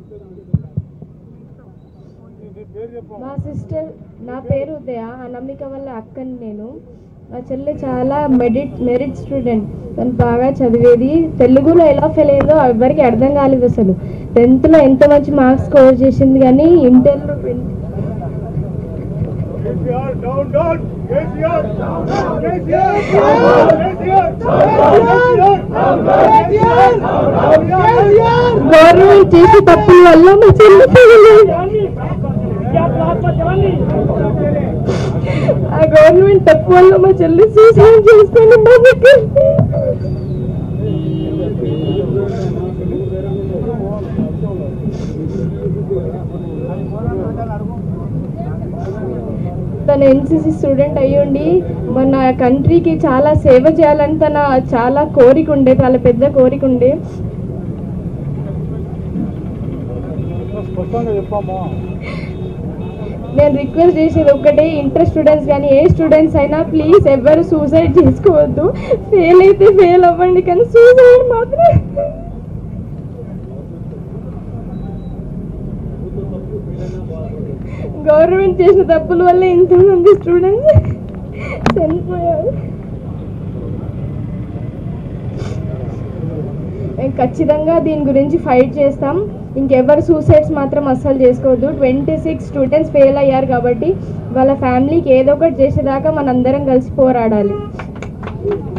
మా సిస్టర్ నా పేరు ఉదయ అనామిక వల్ల అక్కని నేను మా చెల్లె చాలా మెడిట్ మెరిట్ స్టూడెంట్ తను బాగా చదివేది తెలుగులో ఎలా ఫెయిల్ అయ్యేదో ఎవరికి అర్థం కాలేదు అసలు టెన్త్లో ఎంత మంచి మార్క్స్ స్కోర్ చేసింది కానీ ఇంటర్లో KCR down down KCR KCR KCR KCR government చేసే తప్పుల వల్ల మా చెల్లి fail అయ్యింది. ఆ గవర్నమెంట్ తప్పు వల్ల మా చెల్లి సూసైడ్ చేసుకొని మా దగ్గర తన ఎన్సీసీ స్టూడెంట్ అయ్యుండి మన కంట్రీకి చాలా సేవ చేయాలని తన చాలా కోరిక ఉండే చాలా పెద్ద కోరిక ఉండే స్పష్టంగా చెప్పమ్మా నేను రిక్వెస్ట్ చేసేది ఒకటే ఇంటర్ స్టూడెంట్స్ కానీ ఏ స్టూడెంట్స్ అయినా ప్లీజ్ ఎవరు సూసైడ్ చేసుకోవద్దు ఫెయిల్ అయితే ఫెయిల్ అవ్వండి కానీ సూసైడ్ మాత్రం గవర్నమెంట్ చేసిన తప్పుల వల్ల ఎంతమంది స్టూడెంట్స్ చనిపోయారు మేము ఖచ్చితంగా దీని గురించి ఫైట్ చేస్తాం ఇంకెవరు సూసైడ్స్ మాత్రం అస్సలు చేసుకోవద్దు ట్వంటీ సిక్స్ స్టూడెంట్స్ ఫెయిల్ అయ్యారు కాబట్టి వాళ్ళ ఫ్యామిలీకి ఏదో ఒకటి చేసేదాకా మనందరం కలిసి పోరాడాలి